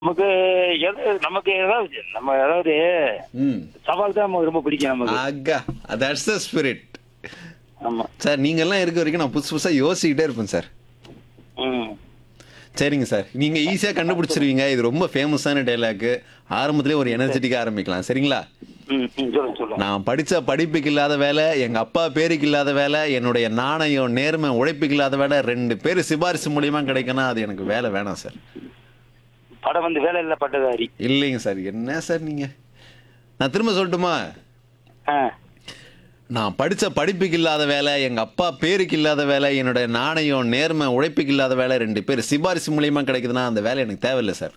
நமக்கு எது நமக்கு ஏதாவது நம்ம அதாவது ம் சவால் தான் நமக்கு ரொம்ப பிடிக்கும் நமக்கு அக்கா தட்ஸ் த ஸ்பிரிட் ஆமா சார் நீங்கெல்லாம் இருக்க வரைக்கும் நான் புதுசு புதுசாக யோசிக்கிட்டே இருப்பேன் சார் ம் சரிங்க சார் நீங்க ஈஸியாக கண்டுபிடிச்சிருவீங்க இது ரொம்ப ஃபேமஸான டைலாக்கு ஆரம்பத்திலே ஒரு எனர்ஜெட்டிக்காக ஆரம்பிக்கலாம் சரிங்களா ம் ம் சொல்லுங்க சொல்லுங்க நான் படிச்ச படிப்புக்கு இல்லாத வேலை எங்க அப்பா பேருக்கு இல்லாத வேலை என்னுடைய நாணயம் நேர்மை உழைப்புக்கு இல்லாத வேலை ரெண்டு பேர் சிபாரிசு மூலியமா கிடைக்கணும் அது எனக்கு வேலை வேணாம் சார் படம் வந்து வேலை இல்ல பட்டதாரி இல்லைங்க சார் என்ன சார் நீங்க நான் திரும்ப சொல்லட்டுமா ஆ நான் படிச்ச படிப்புக்கு இல்லாத வேலை எங்க அப்பா பேருக்கு இல்லாத வேலை என்னுடைய நாணயம் நேர்மை உழைப்புக்கு இல்லாத வேலை ரெண்டு பேர் சிபாரிசு மூலியமா கிடைக்குதுன்னா அந்த வேலை எனக்கு தேவையில்லை சார்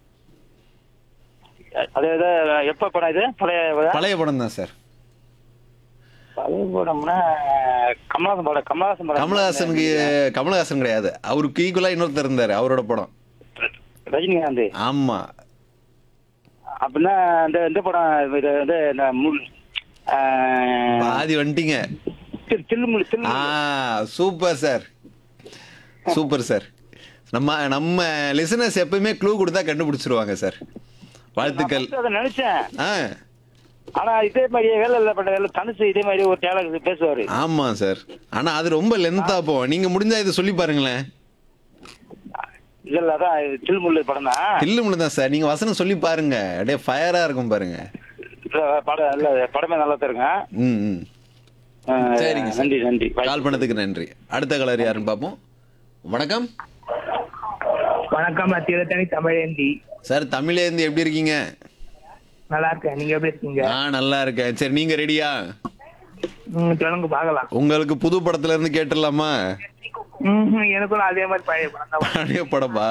அது எதோ எப்ப படம் இது பழைய பழைய படம் தான் சார் பழைய படம்னா கமலஹாசன் படம் கமலஹாசன் படம் கமலஹாசனுக்கு கமலஹாசன் கிடையாது அவருக்கு ஈக்குவலா இன்னொருத்தர் இருந்தாரு அவரோட படம் ரஜினிகாந்த் ஆமா அப்படின்னா இந்த இந்த படம் இது வந்து இந்த முள் ஆ, பாதி வந்துட்டீங்க தில்- தில்லுமுள்ளு ஆ தில்லுமுள்ளு சூப்பர் சார் சூப்பர் சார் நம்ம நம்ம லிசனர்ஸ் எப்பவுமே க்ளூ கொடுத்தா கண்டுபிடிச்சிருவாங்க சார் வாழ்த்துக்கள் நான் அதை நினைச்சேன் ஆ ஆனா இதே மாதிரியே வேலை இல்ல பட்ட வேலை தனுசு இதே மாதிரி ஒரு டேலக் பேசுவாரு ஆமா சார் ஆனா அது ரொம்ப லென்த்தா போகும் நீங்க முடிஞ்சா இதை சொல்லி பாருங்களேன் இல்ல இல்ல அதான் இது தில்முள்ளு படம் தான் தில்லுமுள்ள தான் சார் நீங்க வசனம் சொல்லி பாருங்க அப்படியே ஃபயரா இருக்கும் பாருங்க படம் இல்ல படமே நல்லா தருங்க ம் ம் ஆ, சரிங்க சார். நன்றி நன்றி கால் பண்ணதுக்கு நன்றி அடுத்த கலர் யாருன்னு பார்ப்போம் வணக்கம் வணக்கம் நான் திருத்தணி தமிழேந்தி சார் தமிழேந்து எப்படி இருக்கீங்க நல்லா இருக்கேன் நீங்க எப்படி இருக்கீங்க நான் நல்லா இருக்கேன் சரி நீங்க ரெடியா ம், சொல்லுங்க பார்க்கலாம் உங்களுக்கு புது படத்துல இருந்து கேட்டுடலாமா ம்ஹும், எனக்கும் அதே மாதிரி பழைய படம் தான் பழைய படமா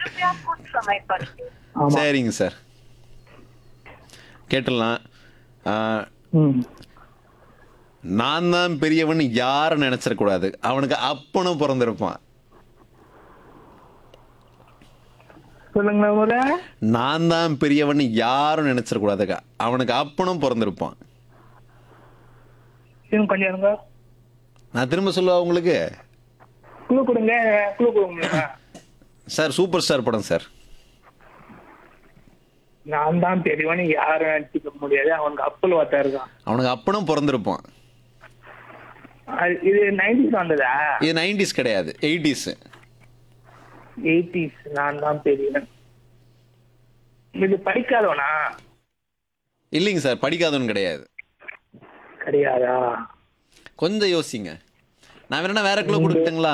ஆமா சரிங்க சார் கேட்டுடலாம் ஆ, ம். நான் தான் பெரியவன் யாரும் நினைச்சிடக்கூடாது அவனுக்கு அப்பனும் பிறந்திருப்பான் சொல்லுங்க முத நான் தான் பெரியவன் யாரும் நினைச்சிடக்கூடாதுக்கா அவனுக்கு அப்பனும் பிறந்திருப்பான் இன்னும் கொஞ்சம் இருங்க நான் திரும்ப சொல்லுவா உங்களுக்கு குழு கொடுங்க குழு கொடுங்க சார் சூப்பர் ஸ்டார் படம் சார் நான் தான் பெரியவனு யாரும் நினைச்சுக்க முடியாது அவனுக்கு அப்பல் ஒருத்தன் இருக்கான் அவனுக்கு அப்பனும் பிறந்திருப்பான் அது- இது நைன்டிஸ் வந்ததா இது நைன்டிஸ் கிடையாது எயிட்டிஸ் எயிட்டிஸ் நான் தான் பெரியவன் இது படிக்காதவனா இல்லைங்க சார் படிக்காதவன் கிடையாது கிடையாதா கொஞ்சம் யோசிங்க நான் வேணா வேற கிலோ கொடுத்துங்களா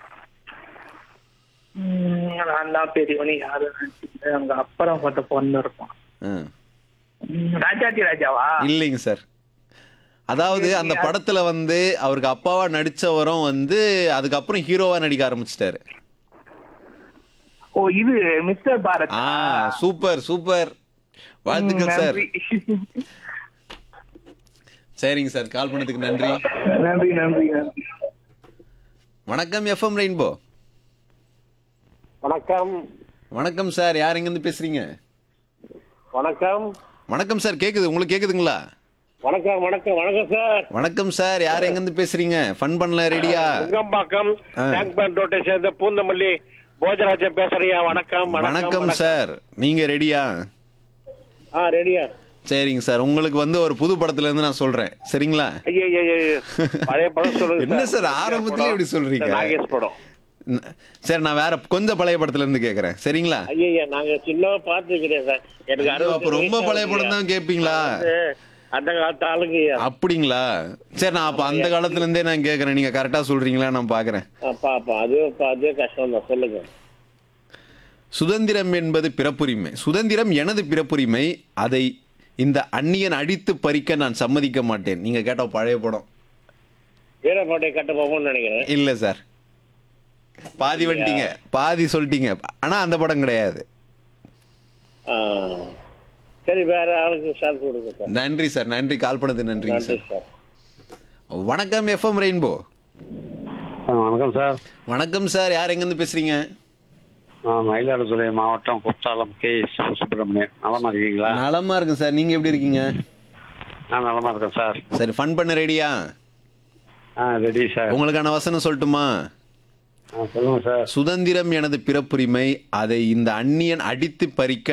ம், நான் தான் பெரியவனு யாரும் நினைச்சுக்க அவங்க அப்புறம் கொத்த பொண்ணு இருப்பான் ம், ராஜாத்தி ராஜாவா இல்லைங்க சார் அதாவது அந்த படத்துல வந்து அவருக்கு அப்பாவா நடிச்சவரும் வந்து அதுக்கப்புறம் ஹீரோவா நடிக்க ஆரம்பிச்சிட்டாரு ஓ இது மிஸ்டர் பாரத் ஆ சூப்பர் சூப்பர் வாழ்த்துக்கள் சார் சரிங்க சார் கால் பண்ணதுக்கு நன்றி நன்றி நன்றி நன்றி வணக்கம் எஃப்எம் ரெயின்போ வணக்கம் வணக்கம் சார் யார் எங்கேருந்து பேசுறீங்க வணக்கம் வணக்கம் சார் கேக்குது உங்களுக்கு கேக்குதுங்களா வணக்கம் வணக்கம் வணக்கம் சார் வணக்கம் சார் யார் எங்கேருந்து பேசுறீங்க ஃபன் பண்ணல ரெடியா முங்கம்பாக்கம் ஆ. டேங்க் பேண்ட் ரோட்டை சேர்ந்த பூந்தமல்லி போஜராஜன் பேசுறியா வணக்கம் வணக்கம் சார் நீங்க ரெடியா ஆ ரெடியா சரிங்க சார் உங்களுக்கு வந்து ஒரு புது படத்துல இருந்து நான் சொல்றேன் சரிங்களா ஐயோ ஐயோ, ஐயோ. பழைய படம் சொல்லுங்க என்ன சார் ஆரம்பத்திலே இப்படி சொல்றீங்க? நாகேஷ் படம் ந- சரி நான் வேற கொஞ்சம் பழைய படத்துல இருந்து கேக்குறேன் சரிங்களா ஐயா நாங்க சின்னவா பார்த்துக்கிறேன் சார் எனக்கு ஐயோ, அப்ப அறுபது ரொம்ப பழைய படம் தான் கேட்பீங்களா அந்த காலத்து ஆளுங்க அப்படிங்களா சரி நான் அப்ப அந்த காலத்துல இருந்தே நான் கேக்குறேன் நீங்க கரெக்டா சொல்றீங்களா நான் பாக்குறேன் பாப்பா அது அது கஷ்டம் தான் சொல்லுங்க சுதந்திரம் என்பது பிறப்புரிமை சுதந்திரம் எனது பிறப்புரிமை அதை இந்த அந்நியன் அடித்து பறிக்க நான் சம்மதிக்க மாட்டேன் நீங்க கேட்ட பழைய படம் வீரப்பாட்டை கட்ட போவோம்னு நினைக்கிறேன் இல்ல சார் பாதி வந்துட்டீங்க பாதி சொல்லிட்டீங்க ஆனா அந்த படம் கிடையாது ஆ. சரி வேற ஆளுக்கு சார் கொடுங்க சார் நன்றி சார் நன்றி கால் பண்ணது நன்றிங்க நன்றி சார் சார் வணக்கம் எஃப்எம் ரெயின்போ வணக்கம் சார் வணக்கம் சார் யார் எங்கேருந்து பேசுறீங்க நான் மயிலாடுதுறை மாவட்டம் குற்றாலம் கே சுப்பிரமணியன் நலமா இருக்கீங்களா நலமா இருக்கேன் சார் நீங்க எப்படி இருக்கீங்க நான் நலமா இருக்கேன் சார் சரி ஃபன் பண்ண ரெடியா ஆ ரெடி சார் உங்களுக்கான வசனம் சொல்லட்டுமா ஆ சொல்லுங்க சார் சுதந்திரம் எனது பிறப்புரிமை அதை இந்த அந்நியன் அடித்து பறிக்க